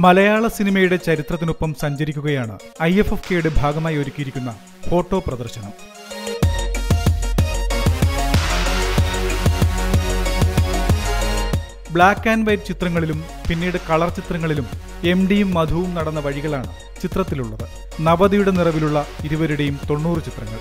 മലയാള സിനിമയുടെ ചരിത്രത്തിനൊപ്പം സഞ്ചരിക്കുകയാണ് ഐ എഫ് എഫ് കെയുടെ ഭാഗമായി ഒരുക്കിയിരിക്കുന്ന ഫോട്ടോ പ്രദർശനം ബ്ലാക്ക് ആൻഡ് വൈറ്റ് ചിത്രങ്ങളിലും പിന്നീട് കളർ ചിത്രങ്ങളിലും എം ഡിയും മധുവും നടന്ന വഴികളാണ് ചിത്രത്തിലുള്ളത് നവതിയുടെ നിറവിലുള്ള ഇരുവരുടെയും തൊണ്ണൂറ് ചിത്രങ്ങൾ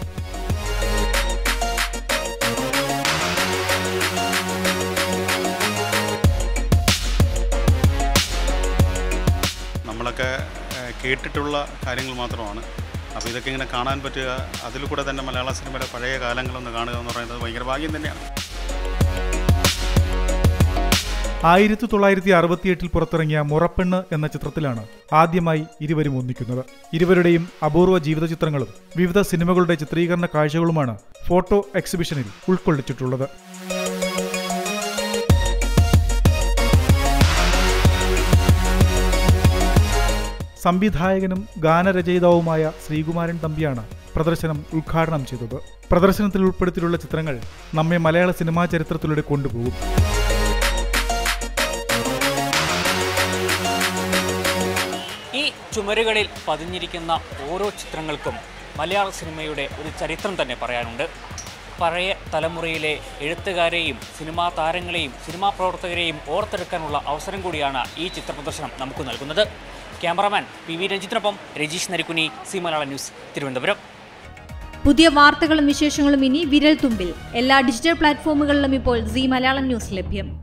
നമ്മളൊക്കെ ഏഹ്, കേട്ടിട്ടുള്ള കാര്യങ്ങൾ മാത്രമാണ് അപ്പോൾ ഇതൊക്കെ ഇങ്ങനെ കാണാൻ പറ്റുക അതിൽ കൂടെ തന്നെ മലയാള സിനിമയുടെ പഴയ കാലങ്ങളൊന്ന് കാണുക എന്ന് പറയുന്നത് ഭയങ്കര ഭാഗ്യം തന്നെയാണ് ആയിരത്തി തൊള്ളായിരത്തി അറുപത്തിയെട്ടിൽ പുറത്തിറങ്ങിയ മുറപ്പെണ്ണ് എന്ന ചിത്രത്തിലാണ് ആദ്യമായി ഇരുവരും ഒന്നിക്കുന്നത് ഇരുവരുടെയും അപൂർവ ജീവിത ചിത്രങ്ങളും വിവിധ സിനിമകളുടെ ചിത്രീകരണ കാഴ്ചകളുമാണ് ഫോട്ടോ എക്സിബിഷനിൽ ഉൾക്കൊള്ളിച്ചിട്ടുള്ളത് സംവിധായകനും ഗാനരചയിതാവുമായ ശ്രീകുമാരൻ തമ്പിയാണ് പ്രദർശനം ഉദ്ഘാടനം ചെയ്തത് പ്രദർശനത്തിൽ ഉൾപ്പെടുത്തിയിട്ടുള്ള ചിത്രങ്ങൾ നമ്മെ മലയാള സിനിമാ ചരിത്രത്തിലൂടെ കൊണ്ടുപോകും ഈ ചുമരുകളിൽ പതിഞ്ഞിരിക്കുന്ന ഓരോ ചിത്രങ്ങൾക്കും മലയാള സിനിമയുടെ ഒരു ചരിത്രം തന്നെ പറയാനുണ്ട് പഴയ തലമുറയിലെ എഴുത്തുകാരെയും സിനിമാ താരങ്ങളെയും സിനിമാ പ്രവർത്തകരെയും ഓർത്തെടുക്കാനുള്ള അവസരം കൂടിയാണ് ഈ ചിത്ര പ്രദർശനം നമുക്ക് നൽകുന്നത് ക്യാമറാമാൻ പി വി രഞ്ജിത്തിനൊപ്പം രജീഷ് നരിക്കുനി സി മലയാള ന്യൂസ് തിരുവനന്തപുരം പുതിയ വാർത്തകളും വിശേഷങ്ങളും ഇനി വിരൽ തുമ്പിൽ എല്ലാ ഡിജിറ്റൽ പ്ലാറ്റ്ഫോമുകളിലും ഇപ്പോൾ സി മലയാളം ന്യൂസ് ലഭ്യം